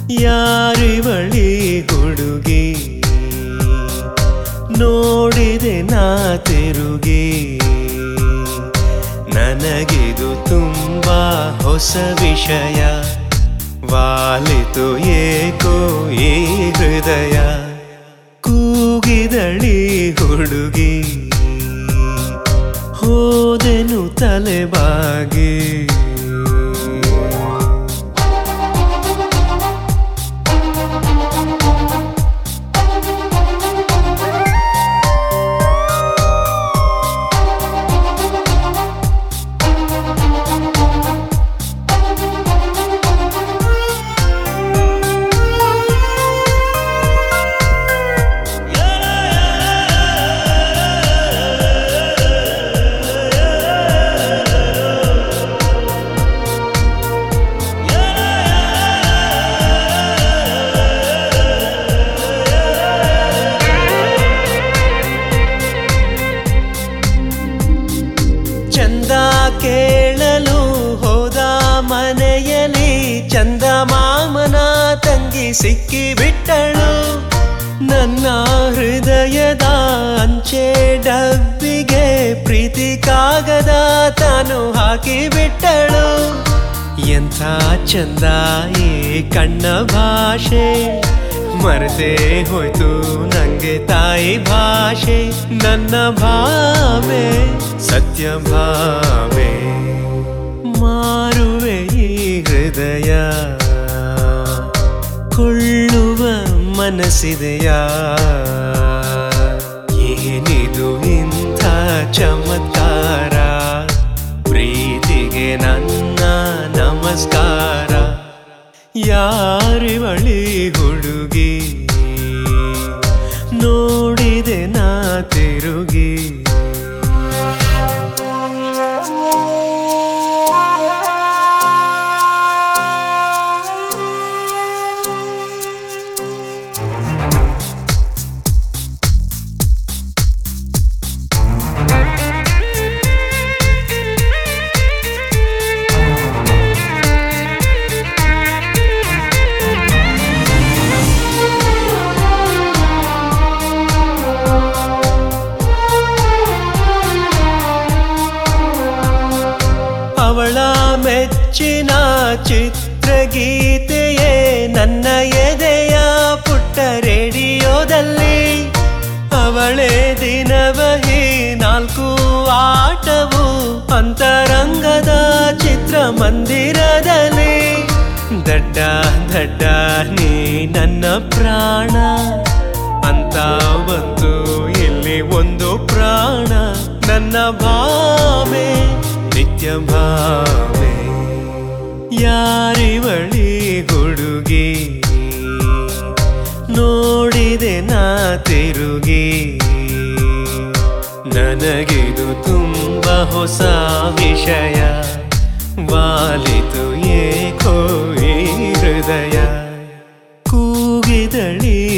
ಯಾರಿವಳಿ ಹುಡುಗಿ ನೋಡಿದೆ ನಾ ತಿರುಗಿ ನನಗಿದು ತುಂಬಾ ಹೊಸ ವಿಷಯ ವಾಲಿತು ಏಕೋ ಈ ಹೃದಯ ಕೂಗಿದಳಿ ಹುಡುಗಿ ಹೋದೆನು ತಲೆಬಾಗಿ ಚಂದ ಕೇಳಲು ಹೋದ ಮನೆಯಲ್ಲಿ ಚಂದ ಮಾಮನ ತಂಗಿ ಸಿಕ್ಕಿ ಬಿಟ್ಟಳು ನನ್ನ ಹೃದಯದ ಅಂಚೆ ಡಬ್ಬಿಗೆ ಪ್ರೀತಿ ಕಾಗದ ತಾನು ಹಾಕಿ ಬಿಟ್ಟಳು ಎಂಥ ಚಂದ ಈ ಕಣ್ಣ ಭಾಷೆ ಮರೆತೇ ಹೋಯ್ತು ನಂಗೆ ತಾಯಿ ಭಾಷೆ ನನ್ನ ಭಾವೆ ಸತ್ಯ ಭಾವೆ ಮಾರುವೆ ಈ ಹೃದಯ ಕೊಳ್ಳುವ ಮನಸ್ಸಿದೆಯಾ ಏನಿದು ಇಂಥ ಚಮತ್ಕಾರ ಪ್ರೀತಿಗೆ ನನ್ನ ನಮಸ್ಕಾರ ಯಾರಿವಳಿ ಹುಡುಗಿ ನೋಡಿದೆ ನಾ ತಿರುಗಿ ಅವಳ ಮೆಚ್ಚಿನ ಚಿತ್ರಗೀತೆಯೇ ನನ್ನ ಎದೆಯ ಪುಟ್ಟ ರೇಡಿಯೋದಲ್ಲಿ ಅವಳೇ ದಿನವಹಿ ನಾಲ್ಕು ಆಟವು ಅಂತರಂಗದ ಚಿತ್ರಮಂದಿರದಲ್ಲಿ ದಡ್ಡ ದಡ್ಡ ನೀ ನನ್ನ ಪ್ರಾಣ ಅಂತ ಬಂತು ಇಲ್ಲಿ ಒಂದು ಪ್ರಾಣ ನನ್ನ ಭಾವೆ ನಿತ್ಯ ಭಾವೆ ಯಾರಿವಳಿ ಹುಡುಗಿ ನೋಡಿದೆ ನಾ ತಿರುಗಿ ನನಗಿದು ತುಂಬ ಹೊಸ ವಿಷಯ ವಾಲಿತು ಏಕೋ ಈ ಹೃದಯ ಕೂಗಿದಳಿ